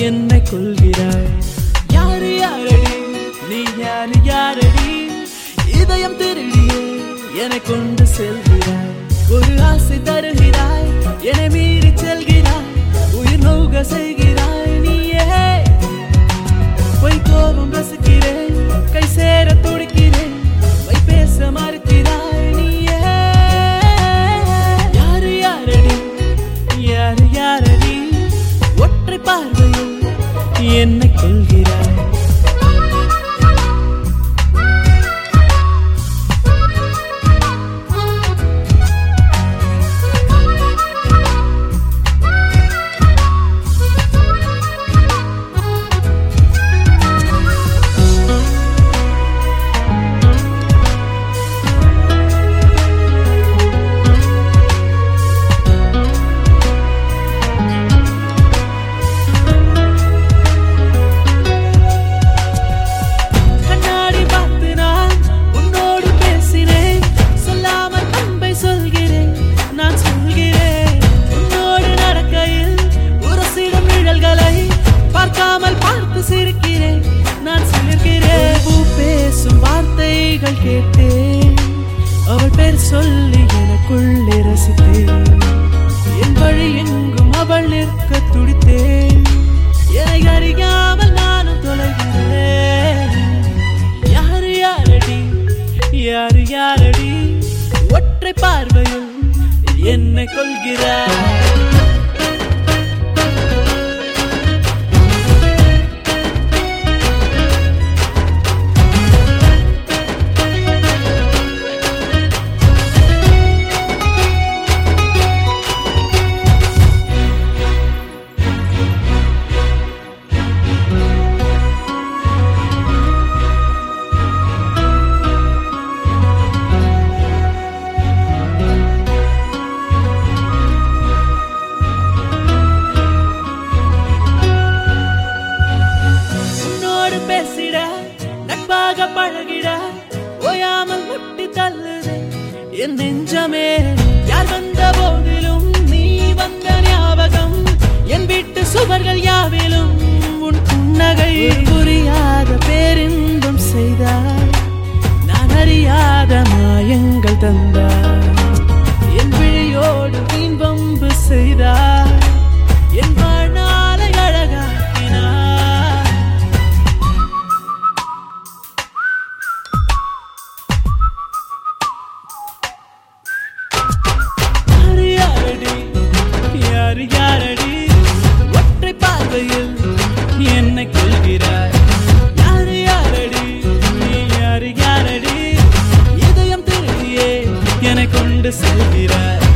என்னை கொள்கிறாய் யாரு யாரடி நீ யாரு யாரடி இதயம் திருடியே என்னை கொண்டு செல்கிறாய் ஒரு ஆசை தருகிறாய் என்னை மீறி செல்கிறாய் உயிர் நோக செய்கிறாய் நீயே பொய் கோபம் ரசிக்கிறேன் கை சேர துடிக்கிறேன் வை பேச மறுக்கிறாய் நீயே யாரு யாரடி யாரு யாரடி ஒற்றை பார்வையில் என்னை கொள்கிறாய் கண்ணாடி பார்த்து நான் உன்னோடு பேசினேன் சொல்லாமல் அன்பை சொல்கிறேன் நான் சொல்கிறேன் உன்னோடு நடக்கையில் உரசிடும் நிழல்களை பார்க்காமல் பார்த்து சிரிக்கிறேன் நான் சிரிக்கிறேன் பூ பேசும் வார்த்தைகள் கேட்டேன் அவள் பேர் சொல்லி எனக்குள்ளே ரசித்தேன் என் வழி எங்கும் அவள் நிற்க துடித்தேன் என்னை அறியாமல் நானும் தொலைகிறேன் யாரு யாரடி யாரு யாரடி ஒற்றை பார்வையில் என்னை கொள்கிறாய் உன்னோடு பேசிட நட்பாக பழகிட ஓயாமல் முட்டி தள்ளுது என் நெஞ்சமே யார் வந்த போதிலும் நீ வந்த ஞாபகம் என் வீட்டு சுவர்கள் யாவிலும் உன் புன்னகை புரியாத பேரின்பம் செய்தாய் நான் அறியாத மாயங்கள் தந்தாய் என் விழியோடு வீண் வம்பு செய்தாய் என் வாழ்நாளை அழகாக்கினாய் யாரு யாரடி யாரு யாரடி ஒற்றை பார்வையில் என்னை கொள்கிறாய் யாரு யாரடி நீ யாரு யாரடி இதயம் திருடியே என்னை கொண்டு செல்கிறாய்